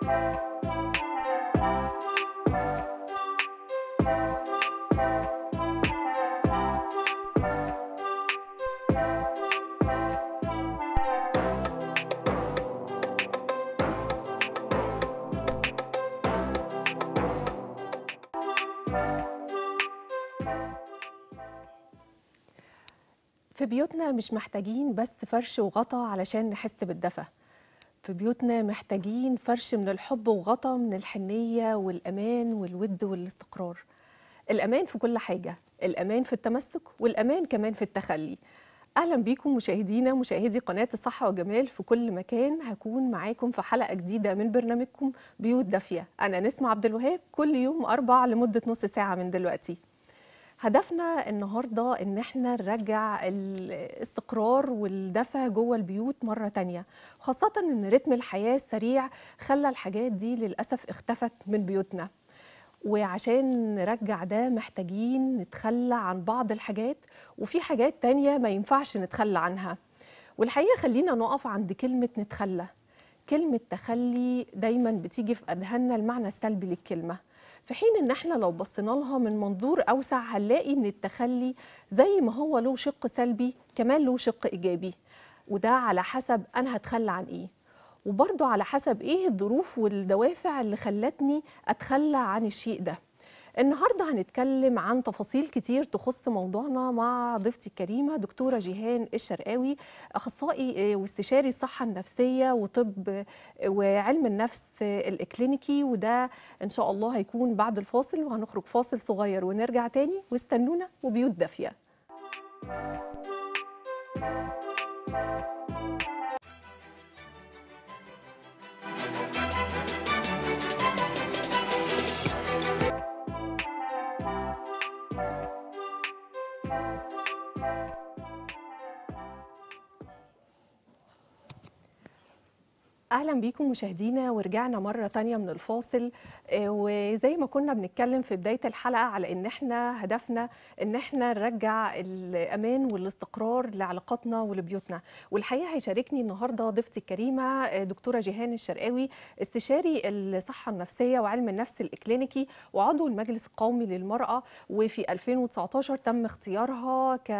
في بيوتنا مش محتاجين بس فرش وغطا علشان نحس بالدفى في بيوتنا محتاجين فرش من الحب وغطا من الحنية والأمان والود والاستقرار الأمان في كل حاجة الأمان في التمسك والأمان كمان في التخلي أهلا بيكم مشاهدينا مشاهدي قناة الصحة والجمال في كل مكان هكون معاكم في حلقة جديدة من برنامجكم بيوت دافية أنا نسمة عبد الوهاب كل يوم أربع لمدة نص ساعة من دلوقتي هدفنا النهارده ان احنا نرجع الاستقرار والدفى جوه البيوت مره تانية خاصه ان رتم الحياه السريع خلى الحاجات دي للاسف اختفت من بيوتنا وعشان نرجع ده محتاجين نتخلى عن بعض الحاجات وفي حاجات تانية ما ينفعش نتخلى عنها والحقيقه خلينا نقف عند كلمه نتخلى كلمه تخلي دايما بتيجي في اذهاننا المعنى السلبي للكلمه في حين ان احنا لو بصينا لها من منظور اوسع هنلاقي ان التخلي زي ما هو له شق سلبي كمان له شق ايجابي وده على حسب انا هتخلى عن ايه وبرضه على حسب ايه الظروف والدوافع اللي خلتني اتخلى عن الشيء ده النهارده هنتكلم عن تفاصيل كتير تخص موضوعنا مع ضيفتي الكريمه دكتوره جيهان الشرقاوي اخصائي واستشاري الصحه النفسيه وطب وعلم النفس الاكلينيكي وده ان شاء الله هيكون بعد الفاصل وهنخرج فاصل صغير ونرجع تاني واستنونا وبيوت دافيه اهلا بيكم مشاهدينا ورجعنا مره تانية من الفاصل وزي ما كنا بنتكلم في بدايه الحلقه على ان احنا هدفنا ان احنا نرجع الامان والاستقرار لعلاقاتنا ولبيوتنا والحقيقه هيشاركني النهارده ضيفتي الكريمه دكتوره جيهان الشرقاوي استشاري الصحه النفسيه وعلم النفس الاكلينيكي وعضو المجلس القومي للمراه وفي 2019 تم اختيارها ك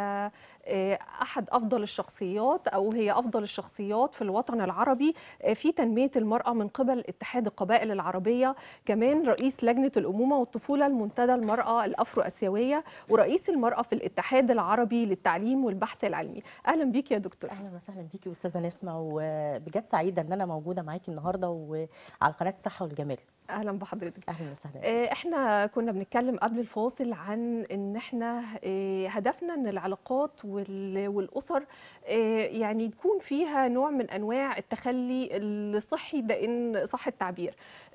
احد افضل الشخصيات او هي افضل الشخصيات في الوطن العربي في تنميه المراه من قبل اتحاد القبائل العربيه كمان رئيس لجنه الامومه والطفوله المنتدى المراه الافرو اسيويه ورئيس المراه في الاتحاد العربي للتعليم والبحث العلمي اهلا بيكي يا دكتور اهلا وسهلا بيكي استاذه نسمه وبجد سعيده ان انا موجوده معاكي النهارده وعلى قناه الصحه والجمال اهلا بحضرتك اهلا وسهلا احنا كنا بنتكلم قبل الفاصل عن ان احنا هدفنا ان العلاقات والاسر يعني تكون فيها نوع من انواع التخلي الصحي ده ان صح التعبير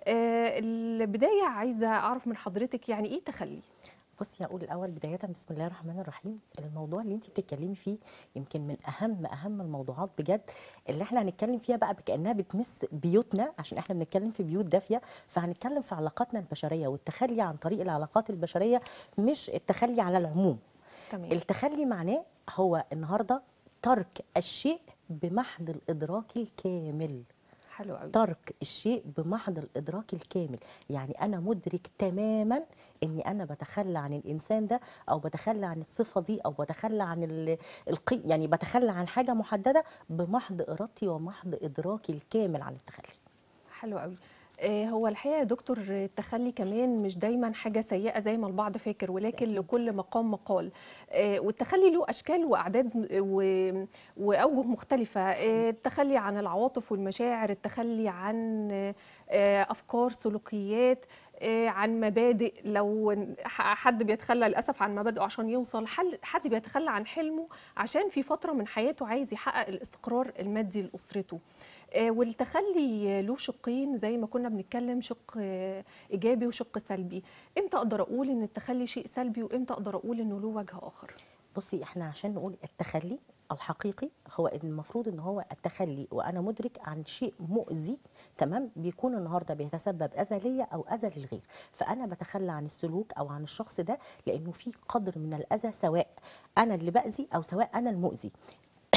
البدايه عايزه اعرف من حضرتك يعني ايه تخلي بصي هقول الاول بدايه بسم الله الرحمن الرحيم الموضوع اللي انت بتتكلمي فيه يمكن من اهم اهم الموضوعات بجد اللي احنا هنتكلم فيها بقى كانها بتمس بيوتنا عشان احنا بنتكلم في بيوت دافيه فهنتكلم في علاقاتنا البشريه والتخلي عن طريق العلاقات البشريه مش التخلي على العموم تمام. التخلي معناه هو النهارده ترك الشيء بمحض الادراك الكامل حلو قوي ترك الشيء بمحض الادراك الكامل يعني انا مدرك تماما اني انا بتخلى عن الانسان ده او بتخلى عن الصفه دي او بتخلى عن القي يعني بتخلى عن حاجه محدده بمحض ارادتي ومحض ادراكي الكامل عن التخلي حلو قوي هو الحقيقه يا دكتور التخلي كمان مش دايما حاجه سيئه زي ما البعض فاكر ولكن أكيد. لكل مقام مقال والتخلي له اشكال واعداد واوجه مختلفه التخلي عن العواطف والمشاعر التخلي عن افكار سلوكيات عن مبادئ لو حد بيتخلى للاسف عن مبادئه عشان يوصل حد بيتخلى عن حلمه عشان في فتره من حياته عايز يحقق الاستقرار المادي لاسرته والتخلي له شقين زي ما كنا بنتكلم شق ايجابي وشق سلبي امتى اقدر اقول ان التخلي شيء سلبي وامتى اقدر اقول انه له وجه اخر بصي احنا عشان نقول التخلي الحقيقي هو المفروض ان هو التخلي وانا مدرك عن شيء مؤذي تمام بيكون النهارده بيتسبب اذى ليا او اذى للغير فانا بتخلى عن السلوك او عن الشخص ده لانه في قدر من الاذى سواء انا اللي باذي او سواء انا المؤذي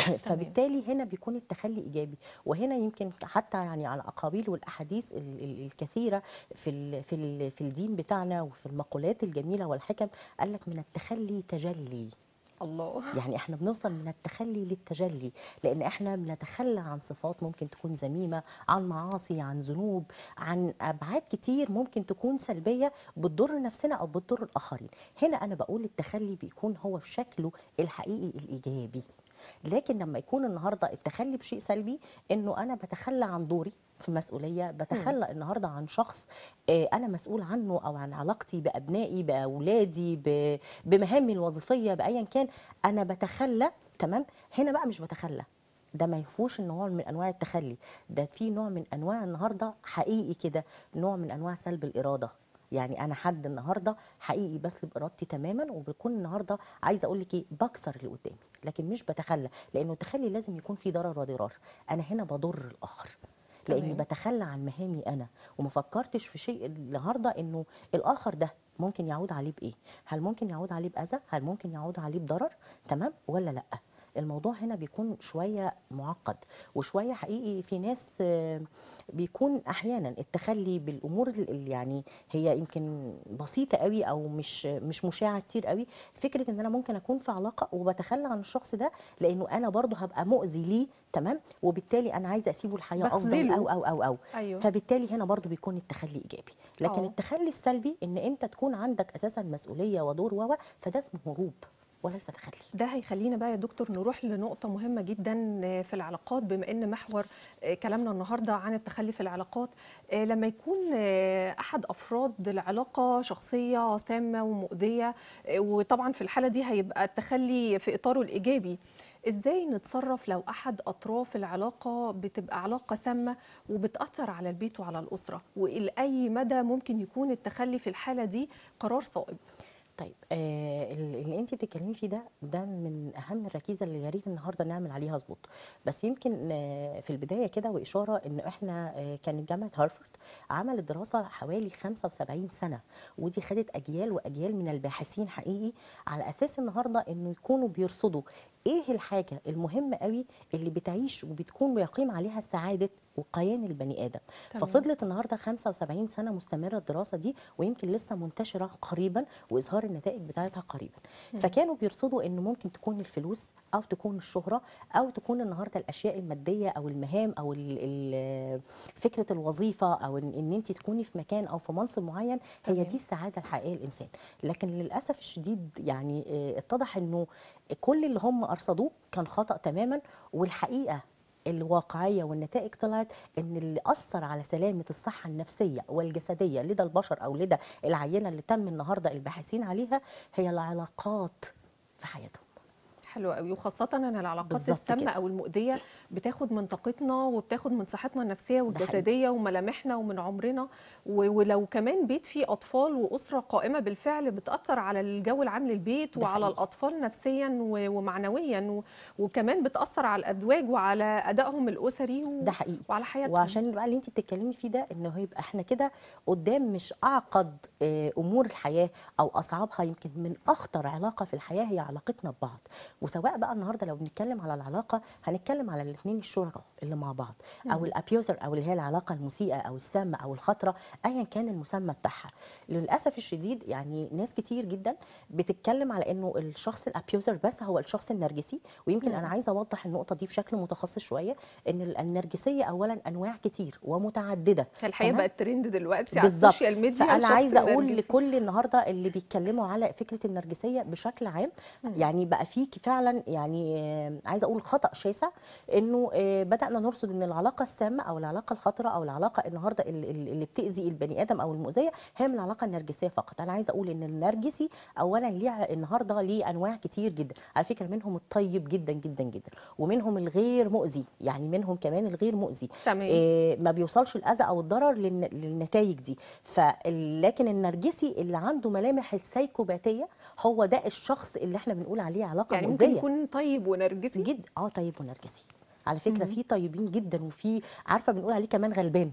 فبالتالي هنا بيكون التخلي ايجابي وهنا يمكن حتى يعني على الاقاويل والاحاديث ال- ال- الكثيره في ال في ال في الدين بتاعنا وفي المقولات الجميله والحكم قال لك من التخلي تجلي الله يعني احنا بنوصل من التخلي للتجلي لان احنا بنتخلى عن صفات ممكن تكون ذميمه عن معاصي عن ذنوب عن ابعاد كتير ممكن تكون سلبيه بتضر نفسنا او بتضر الاخرين هنا انا بقول التخلي بيكون هو في شكله الحقيقي الايجابي لكن لما يكون النهارده التخلي بشيء سلبي انه انا بتخلى عن دوري في مسؤوليه بتخلى النهارده عن شخص آه، انا مسؤول عنه او عن علاقتي بابنائي باولادي ب- بمهامي الوظيفيه بايا كان انا بتخلى تمام هنا بقى مش بتخلى ده ما يفوش نوع من انواع التخلي ده في نوع من انواع النهارده حقيقي كده نوع من انواع سلب الاراده يعني انا حد النهارده حقيقي بسلب ارادتي تماما وبكون النهارده عايزه اقول لك ايه بكسر اللي قدامي لكن مش بتخلى لانه التخلي لازم يكون فيه ضرر وضرار انا هنا بضر الاخر لاني تمام. بتخلى عن مهامي انا وما فكرتش في شيء النهارده انه الاخر ده ممكن يعود عليه بايه هل ممكن يعود عليه باذى هل ممكن يعود عليه بضرر تمام ولا لا الموضوع هنا بيكون شويه معقد وشويه حقيقي في ناس آه، بيكون احيانا التخلي بالامور اللي يعني هي يمكن بسيطه قوي او مش مش مشاعه كتير قوي فكره ان انا ممكن اكون في علاقه وبتخلى عن الشخص ده لانه انا برضه هبقى مؤذي ليه تمام وبالتالي انا عايزه اسيبه الحياه افضل بخذله. او او او او ايوه فبالتالي هنا برضو بيكون التخلي ايجابي لكن آه. التخلي السلبي ان انت تكون عندك اساسا مسؤوليه ودور و و، فده اسمه هروب وليس تخلي ده هيخلينا بقى يا دكتور نروح لنقطة مهمة جدا في العلاقات بما ان محور آه، كلامنا النهاردة عن التخلي في العلاقات آه، لما يكون آه، احد افراد العلاقة شخصية سامة ومؤذية آه، وطبعا في الحالة دي هيبقى التخلي في اطاره الايجابي ازاي نتصرف لو احد اطراف العلاقة بتبقى علاقة سامة وبتأثر على البيت وعلى الأسرة والى اي مدى ممكن يكون التخلي في الحالة دي قرار صائب طيب آه ال- اللي انت بتتكلمي فيه ده ده من اهم الركيزه اللي يا ريت النهارده نعمل عليها ظبط بس يمكن آه في البدايه كده واشاره ان احنا آه كانت جامعه هارفارد عملت دراسه حوالي 75 سنه ودي خدت اجيال واجيال من الباحثين حقيقي على اساس النهارده انه يكونوا بيرصدوا ايه الحاجه المهمه قوي اللي بتعيش وبتكون ويقيم عليها سعاده وقيام البني ادم تمام. ففضلت النهارده 75 سنه مستمره الدراسه دي ويمكن لسه منتشره قريبا واظهار النتائج بتاعتها قريبا فكانوا بيرصدوا ان ممكن تكون الفلوس او تكون الشهره او تكون النهارده الاشياء الماديه او المهام او ال ال فكره الوظيفه او ان, إن انت تكوني في مكان او في منصب معين هي تمام. دي السعاده الحقيقيه للانسان لكن للاسف الشديد يعني آه، اتضح انه كل اللي هم ارصدوه كان خطا تماما والحقيقه الواقعيه والنتائج طلعت ان اللي اثر على سلامه الصحه النفسيه والجسديه لدى البشر او لدى العينه اللي تم النهارده الباحثين عليها هي العلاقات في حياتهم حلو قوي وخاصة ان العلاقات بالظبط السامة كده. او المؤذية بتاخد من طاقتنا وبتاخد من صحتنا النفسية والجسدية وملامحنا ومن عمرنا و- ولو كمان بيت فيه اطفال واسرة قائمة بالفعل بتأثر على الجو العام للبيت ده وعلى حقيقي. الاطفال نفسيا و- ومعنويا و- وكمان بتأثر على الازواج وعلى ادائهم الاسري و- ده حقيقي وعلى حياتهم وعشان بقى اللي انت بتتكلمي فيه ده انه يبقى احنا كده قدام مش اعقد آه، امور الحياه او اصعبها يمكن من اخطر علاقه في الحياه هي علاقتنا ببعض وسواء بقى النهارده لو بنتكلم على العلاقه هنتكلم على الاثنين الشركاء اللي مع بعض او الابيوزر او اللي هي العلاقه المسيئه او السامه او الخطره ايا كان المسمى بتاعها للاسف الشديد يعني ناس كتير جدا بتتكلم على انه الشخص الابيوزر بس هو الشخص النرجسي ويمكن انا عايزه اوضح النقطه دي بشكل متخصص شويه ان النرجسيه اولا انواع كتير ومتعدده الحقيقة تمام؟ بقت ترند دلوقتي على بالظبط السوشيال ميديا فانا الشخص عايزه اقول النرجسي. لكل النهارده اللي بيتكلموا على فكره النرجسيه بشكل عام يعني بقى في فعلا يعني آه، عايزه اقول خطا شاسع انه آه، بدانا نرصد ان العلاقه السامه او العلاقه الخطره او العلاقه النهارده ال- ال- اللي بتاذي البني ادم او المؤذيه هي من العلاقه النرجسيه فقط انا عايزه اقول ان النرجسي اولا ليه النهارده ليه انواع كتير جدا على فكره منهم الطيب جدا جدا جدا ومنهم الغير مؤذي يعني منهم كمان الغير مؤذي تمام. آه، ما بيوصلش الاذى او الضرر للن- للنتائج دي فال- لكن النرجسي اللي عنده ملامح السيكوباتيه هو ده الشخص اللي احنا بنقول عليه علاقه يعني ممكن مؤذيه يكون طيب ونرجسي جد اه طيب ونرجسي على فكره في طيبين جدا وفي عارفه بنقول عليه كمان غلبان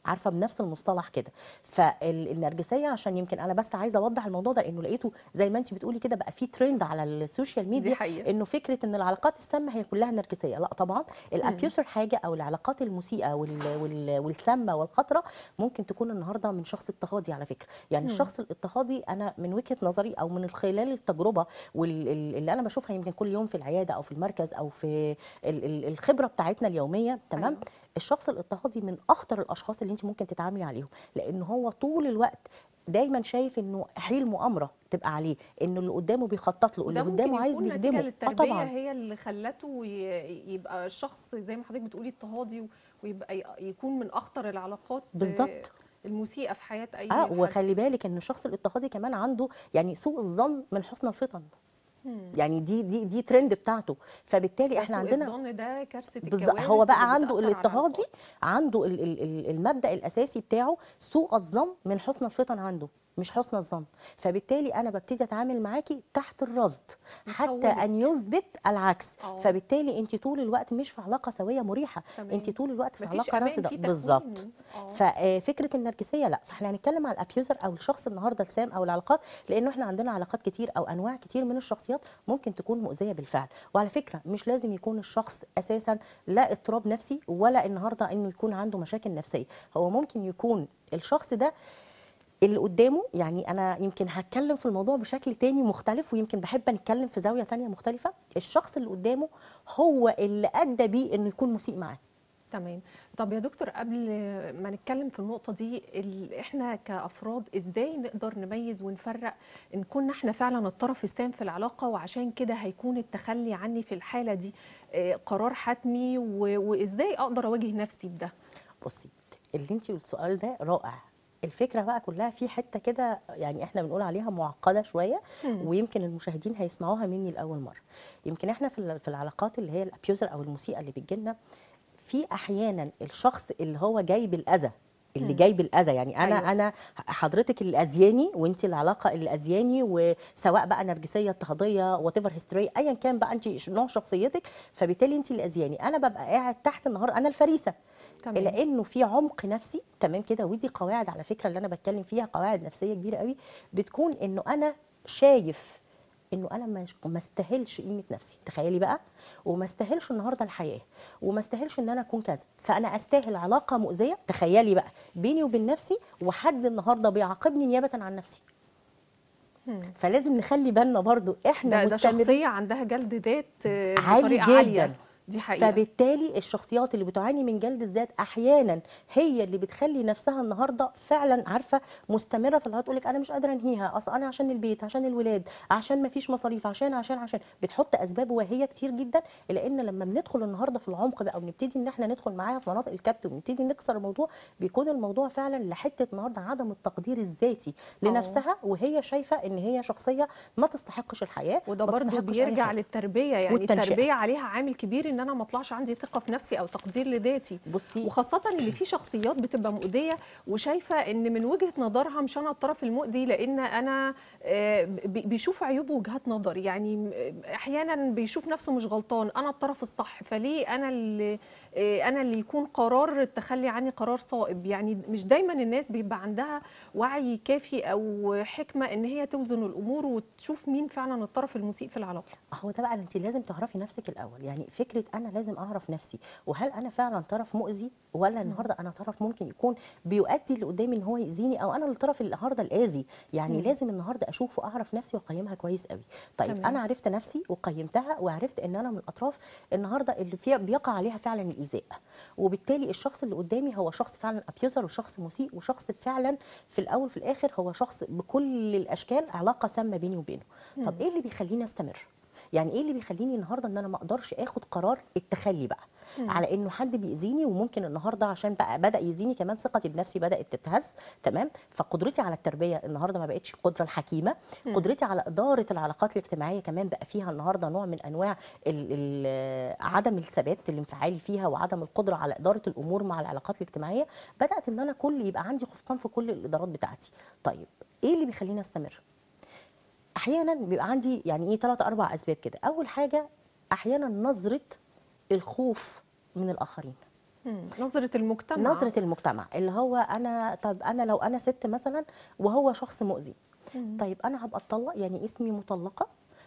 عارفه بنفس المصطلح كده فالنرجسيه عشان يمكن انا بس عايزه اوضح الموضوع ده لانه لقيته زي ما انت بتقولي كده بقى في ترند على السوشيال ميديا حقيقة. انه فكره ان العلاقات السامه هي كلها نرجسيه لا طبعا الابيوسر حاجه او العلاقات المسيئه وال وال والسامه والخطره ممكن تكون النهارده من شخص اضطهادي على فكره يعني الشخص الاضطهادي انا من وجهه نظري او من خلال التجربه واللي انا بشوفها يمكن كل يوم في العياده او في المركز او في ال- ال- الخبره بتاعتنا اليوميه تمام أيوة. الشخص الاضطهادي من اخطر الاشخاص اللي انت ممكن تتعاملي عليهم لان هو طول الوقت دايما شايف انه حيل مؤامره تبقى عليه انه اللي قدامه بيخطط له اللي ده ممكن قدامه عايز يكون نتيجة بيخدمه اه للتربية طبعا هي اللي خلته ي- يبقى الشخص زي ما حضرتك بتقولي اضطهادي ويبقى ي- يكون من أخطر العلاقات بالظبط. المسيئة في حياة أي اه حد. وخلي بالك ان الشخص الاضطهادي كمان عنده يعني سوء الظن من حسن الفطن يعني دي دي دي ترند بتاعته فبالتالي احنا سوء عندنا الظن ده كارثة بالظبط الكوارث هو بقى اللي عنده بتأثر على الاضطهادي العلاقات. عنده ال- ال- ال- المبدا الاساسي بتاعه سوء الظن من حسن الفطن عنده مش حسن الظن فبالتالي انا ببتدي اتعامل معاكي تحت الرصد حتى نحولك. ان يثبت العكس آه. فبالتالي انت طول الوقت مش في علاقه سويه مريحه تمام. انت طول الوقت في مفيش علاقه أمان راسده في تكوين. بالظبط آه. ففكره النرجسيه لا فاحنا هنتكلم على الابيوزر او الشخص النهارده السام او العلاقات لانه احنا عندنا علاقات كتير او انواع كتير من الشخصيات ممكن تكون مؤذيه بالفعل وعلى فكره مش لازم يكون الشخص اساسا لا اضطراب نفسي ولا النهارده انه يكون عنده مشاكل نفسيه هو ممكن يكون الشخص ده اللي قدامه يعني انا يمكن هتكلم في الموضوع بشكل تاني مختلف ويمكن بحب نتكلم في زاويه تانية مختلفه الشخص اللي قدامه هو اللي ادى بيه انه يكون مسيء معاه تمام طب يا دكتور قبل ما نتكلم في النقطة دي ال- احنا كأفراد ازاي نقدر نميز ونفرق ان كنا احنا فعلا الطرف السام في العلاقة وعشان كده هيكون التخلي عني في الحالة دي آه، قرار حتمي و- وازاي اقدر اواجه نفسي بده بصي اللي انت السؤال ده رائع الفكره بقى كلها في حته كده يعني احنا بنقول عليها معقده شويه ويمكن المشاهدين هيسمعوها مني لاول مره يمكن احنا في ال- في العلاقات اللي هي الابيوزر او المسيئه اللي بتجيلنا في احيانا الشخص اللي هو جاي بالاذى اللي جاي بالاذى يعني انا أيوة. أيوة. انا حضرتك اللي اذياني وانت العلاقه اللي اذياني وسواء بقى نرجسيه اضطهاديه وات ايفر هيستوري ايا كان بقى انت نوع شخصيتك فبالتالي انت اللي اذياني انا ببقى قاعد تحت النهار انا الفريسه تمام. لانه في عمق نفسي تمام كده ودي قواعد على فكره اللي انا بتكلم فيها قواعد نفسيه كبيره قوي بتكون انه انا شايف انه انا مش- ما استاهلش قيمه نفسي تخيلي بقى وما استاهلش النهارده الحياه وما استاهلش ان انا اكون كذا فانا استاهل علاقه مؤذيه تخيلي بقى بيني وبين نفسي وحد النهارده بيعاقبني نيابه عن نفسي فلازم نخلي بالنا برضو احنا ده, ده مستمرين شخصية عندها جلد ذات آه، عالي بطريقة جدا عالية دي حقيقة فبالتالي الشخصيات اللي بتعاني من جلد الذات احيانا هي اللي بتخلي نفسها النهارده فعلا عارفه مستمره في الحياه تقول لك انا مش قادره انهيها اصل انا عشان البيت عشان الولاد عشان ما فيش مصاريف عشان عشان عشان بتحط اسباب وهي كتير جدا لان لما بندخل النهارده في العمق بقى ونبتدي ان احنا ندخل معاها في مناطق الكبت ونبتدي نكسر الموضوع بيكون الموضوع فعلا لحته النهارده عدم التقدير الذاتي لنفسها وهي شايفه ان هي شخصيه ما تستحقش الحياه وده ما برضو تستحقش أي بيرجع حاجة. للتربية يعني والتنشئة. التربية عليها عامل كبير ان انا ما اطلعش عندي ثقة في نفسي او تقدير لذاتي بصي وخاصة اللي في شخصيات بتبقى مؤذية وشايفة ان من وجهة نظرها مش انا الطرف المؤذي لان انا آه، بي- بيشوف عيوب وجهات نظري يعني م- احيانا بيشوف نفسه مش غلطان انا الطرف الصح فليه انا اللي آه، انا اللي يكون قرار التخلي عني قرار صائب يعني مش دايما الناس بيبقى عندها وعي كافي او حكمة ان هي توزن الامور وتشوف مين فعلا الطرف المسيء في العلاقة هو ده بقى انت لازم تعرفي نفسك الاول يعني فكره انا لازم اعرف نفسي وهل انا فعلا طرف مؤذي ولا النهارده انا طرف ممكن يكون بيؤدي اللي قدامي ان هو يأذيني او انا الطرف اللي النهارده الاذي يعني مم. لازم النهارده اشوف واعرف نفسي واقيمها كويس قوي طيب تمام. انا عرفت نفسي وقيمتها وعرفت ان انا من الاطراف النهارده اللي فيها بيقع عليها فعلا الايذاء وبالتالي الشخص اللي قدامي هو شخص فعلا ابيوزر وشخص مسيء وشخص فعلا في الاول في الاخر هو شخص بكل الاشكال علاقه سامه بيني وبينه طب ايه اللي بيخليني استمر يعني ايه اللي بيخليني النهارده ان انا ما اقدرش اخد قرار التخلي بقى على انه حد بيأذيني وممكن النهارده عشان بقى بدا يأذيني كمان ثقتي بنفسي بدات تتهز تمام فقدرتي على التربيه النهارده ما بقتش القدره الحكيمه قدرتي على اداره العلاقات الاجتماعيه كمان بقى فيها النهارده نوع من انواع ال ال عدم الثبات الانفعالي فيها وعدم القدره على اداره الامور مع العلاقات الاجتماعيه بدات ان انا كل يبقى عندي خفقان في كل الادارات بتاعتي طيب ايه اللي بيخليني استمر احيانا بيبقى عندي يعني ايه ثلاث اربع اسباب كده اول حاجه احيانا نظره الخوف من الاخرين مم. نظره المجتمع نظره المجتمع اللي هو انا طب انا لو انا ست مثلا وهو شخص مؤذي مم. طيب انا هبقى اتطلق يعني اسمي مطلقه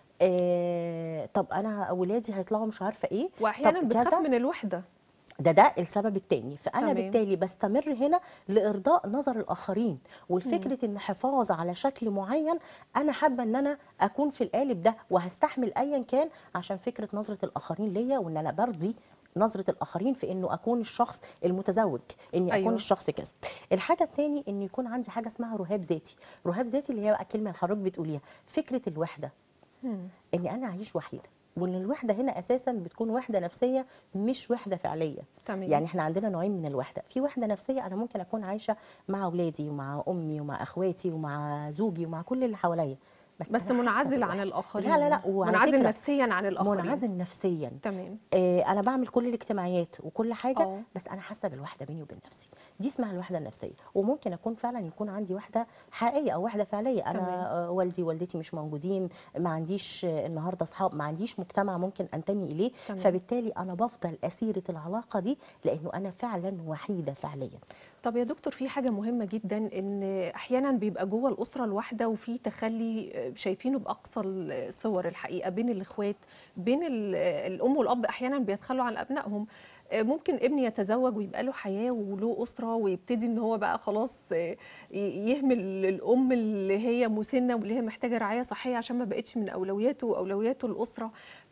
آه طب انا اولادي هيطلعوا مش عارفه ايه واحيانا طب بتخاف كذا. من الوحده ده ده السبب التاني فانا تمام. بالتالي بستمر هنا لارضاء نظر الاخرين والفكره ان حفاظ على شكل معين انا حابه ان انا اكون في القالب ده وهستحمل ايا كان عشان فكره نظره الاخرين ليا وان انا برضي نظره الاخرين في انه اكون الشخص المتزوج اني اكون أيوة. أيوة. الشخص كذا الحاجه الثاني ان يكون عندي حاجه اسمها رهاب ذاتي رهاب ذاتي اللي هي بقى الكلمه اللي حضرتك بتقوليها فكره الوحده مم. اني انا اعيش وحيده وان الوحده هنا اساسا بتكون وحده نفسيه مش وحده فعليه تمام يعني احنا عندنا نوعين من الوحده في وحده نفسيه انا ممكن اكون عايشه مع اولادي ومع امي ومع اخواتي ومع زوجي ومع كل اللي حواليا بس أنا حاسة منعزل عن بالوحدة. الاخرين لا لا لا وعلى منعزل فكرة نفسيا عن الاخرين منعزل نفسيا تمام آه انا بعمل كل الاجتماعيات وكل حاجه اه. بس انا حاسه بالوحده بيني وبين نفسي دي اسمها الوحده النفسيه وممكن اكون فعلا يكون عندي وحده حقيقيه او وحده فعليه انا تمام. آه والدي ووالدتي مش موجودين ما عنديش آه، النهارده اصحاب ما عنديش مجتمع ممكن انتمي اليه تمام. فبالتالي انا بفضل اسيره العلاقه دي لانه انا فعلا وحيده فعليا طب يا دكتور في حاجة مهمة جدا ان احيانا بيبقى جوه الاسرة الواحدة وفي تخلي آه، شايفينه باقصى الصور الحقيقة بين الاخوات بين ال- الام والاب احيانا بيتخلوا عن ابنائهم آه، ممكن ابن يتزوج ويبقى له حياة وله أسرة ويبتدي ان هو بقى خلاص آه، ي- يهمل الام اللي هي مسنة واللي هي محتاجة رعاية صحية عشان ما بقتش من اولوياته واولوياته الأسرة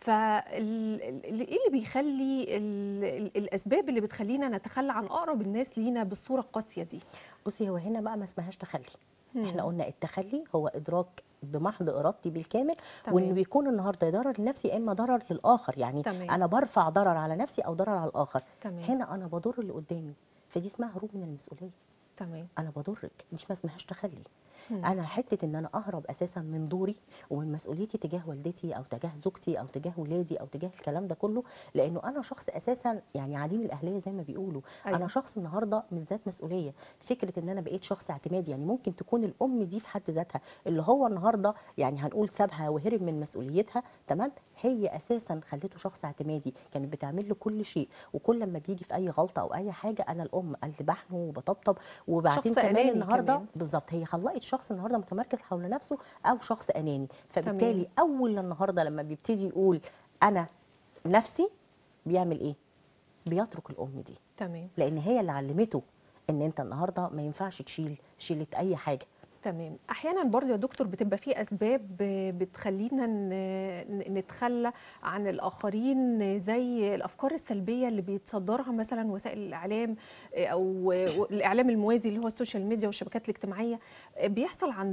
فايه اللي بيخلي ال- ال- الاسباب اللي بتخلينا نتخلى عن اقرب الناس لينا بالصورة القاسية دي بصي هو هنا بقى ما اسمهاش تخلي مم. احنا قلنا التخلي هو ادراك بمحض ارادتي بالكامل تمام. وانه بيكون النهارده ضرر لنفسي يا اما ضرر للاخر يعني تمام. انا برفع ضرر على نفسي او ضرر على الاخر تمام. هنا انا بضر اللي قدامي فدي اسمها هروب من المسؤوليه تمام انا بضرك دي ما اسمهاش تخلي مم. انا حته ان انا اهرب اساسا من دوري ومن مسؤوليتي تجاه والدتي او تجاه زوجتي او تجاه ولادي او تجاه الكلام ده كله لانه انا شخص اساسا يعني عديم الاهليه زي ما بيقولوا أيوة. أيوة. انا شخص النهارده مش ذات مسؤوليه فكره ان انا بقيت شخص اعتمادي يعني ممكن تكون الام دي في حد ذاتها اللي هو النهارده يعني هنقول سابها وهرب من مسؤوليتها تمام هي اساسا خلته شخص اعتمادي كانت بتعمل له كل شيء وكل لما بيجي في اي غلطه او اي حاجه انا الام اللي بحنه وبطبطب وبعدين شخص كمان أناني النهارده كمان. بالظبط هي خلقت شخص النهارده متمركز حول نفسه او شخص اناني فبالتالي تمام. اول النهارده لما بيبتدي يقول انا نفسي بيعمل ايه بيترك الام دي تمام لان هي اللي علمته ان انت النهارده ما ينفعش تشيل شيله اي حاجه تمام احيانا برضه يا دكتور بتبقى في اسباب بتخلينا ن- نتخلى عن الاخرين زي الافكار السلبيه اللي بيتصدرها مثلا وسائل الاعلام او الاعلام الموازي اللي هو السوشيال ميديا والشبكات الاجتماعيه بيحصل عند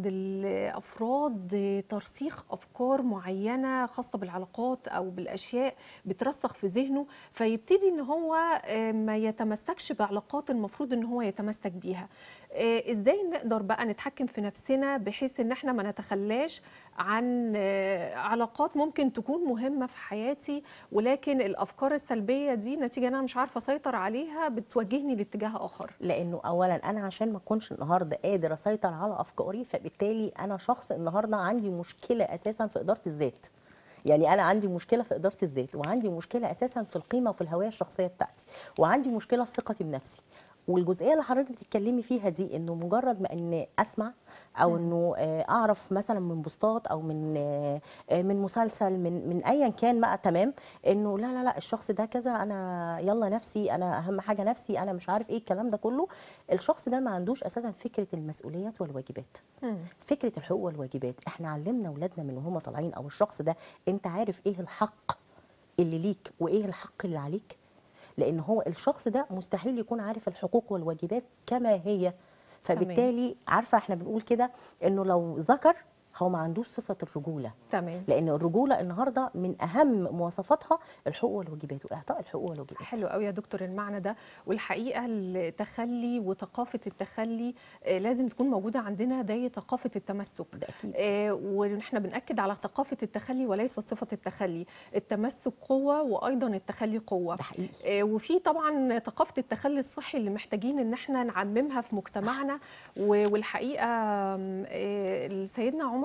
الافراد ترسيخ افكار معينه خاصه بالعلاقات او بالاشياء بترسخ في ذهنه فيبتدي ان هو ما يتمسكش بعلاقات المفروض ان هو يتمسك بيها آه، ازاي نقدر بقى نتحكم في نفسنا بحيث ان احنا ما نتخلاش عن آه، علاقات ممكن تكون مهمه في حياتي ولكن الافكار السلبيه دي نتيجه انا مش عارفه اسيطر عليها بتوجهني لاتجاه اخر لانه اولا انا عشان ما اكونش النهارده قادر اسيطر على افكاري فبالتالي انا شخص النهارده عندي مشكله اساسا في اداره الذات يعني انا عندي مشكله في اداره الذات وعندي مشكله اساسا في القيمه وفي الهويه الشخصيه بتاعتي وعندي مشكله في ثقتي بنفسي والجزئيه اللي حضرتك بتتكلمي فيها دي انه مجرد ما ان اسمع او انه آه، اعرف مثلا من بوستات او من آه، آه، من مسلسل من من ايا كان بقى تمام انه لا لا لا الشخص ده كذا انا يلا نفسي انا اهم حاجه نفسي انا مش عارف ايه الكلام ده كله الشخص ده ما عندوش اساسا فكره المسؤوليات والواجبات مم. فكره الحقوق والواجبات احنا علمنا اولادنا من وهم طالعين او الشخص ده انت عارف ايه الحق اللي ليك وايه الحق اللي عليك لان هو الشخص ده مستحيل يكون عارف الحقوق والواجبات كما هي فبالتالي عارفه احنا بنقول كده انه لو ذكر هو ما عندوش صفه الرجوله تمام لان الرجوله النهارده من اهم مواصفاتها الحقوق والواجبات واعطاء الحقوق والواجبات حلو قوي يا دكتور المعنى ده والحقيقه التخلي وثقافه التخلي آه، لازم تكون موجوده عندنا ده ثقافه التمسك ده اكيد آه، ونحن بنأكد على ثقافة التخلي وليس صفة التخلي التمسك قوة وأيضا التخلي قوة ده حقيقي آه، وفي طبعا ثقافة التخلي الصحي اللي محتاجين ان احنا نعممها في مجتمعنا و- والحقيقة آم، آه، سيدنا عمر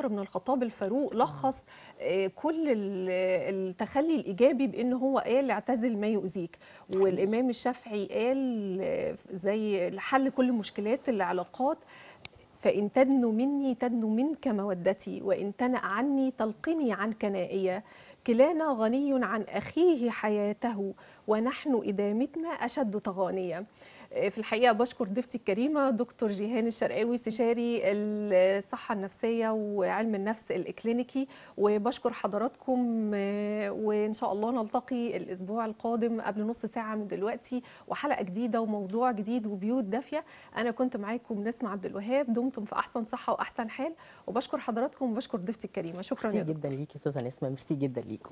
عمر بن الخطاب الفاروق لخص آه، كل ال- التخلي الايجابي بان هو قال اعتزل ما يؤذيك والامام الشافعي قال آه، زي لحل كل مشكلات العلاقات فإن تدنو مني تدنو منك مودتي وإن تنأ عني تلقني عنك نائية كلانا غني عن أخيه حياته ونحن إذا متنا أشد تغانية في الحقيقة بشكر ضيفتي الكريمة دكتور جيهان الشرقاوي استشاري الصحة النفسية وعلم النفس الإكلينيكي وبشكر حضراتكم آه، وإن شاء الله نلتقي الأسبوع القادم قبل نص ساعة من دلوقتي وحلقة جديدة وموضوع جديد وبيوت دافية أنا كنت معاكم نسمة عبد الوهاب دمتم في أحسن صحة وأحسن حال وبشكر حضراتكم وبشكر ضيفتي الكريمة شكرا ميرسي يا دكتور جدا ليكي استاذه نسمه ميرسي جدا ليكم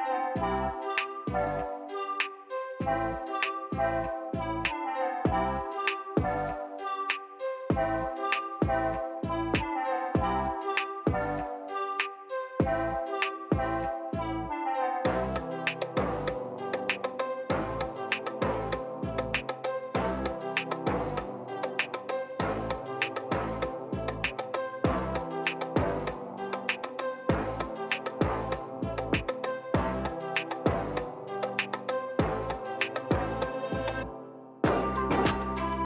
شكرا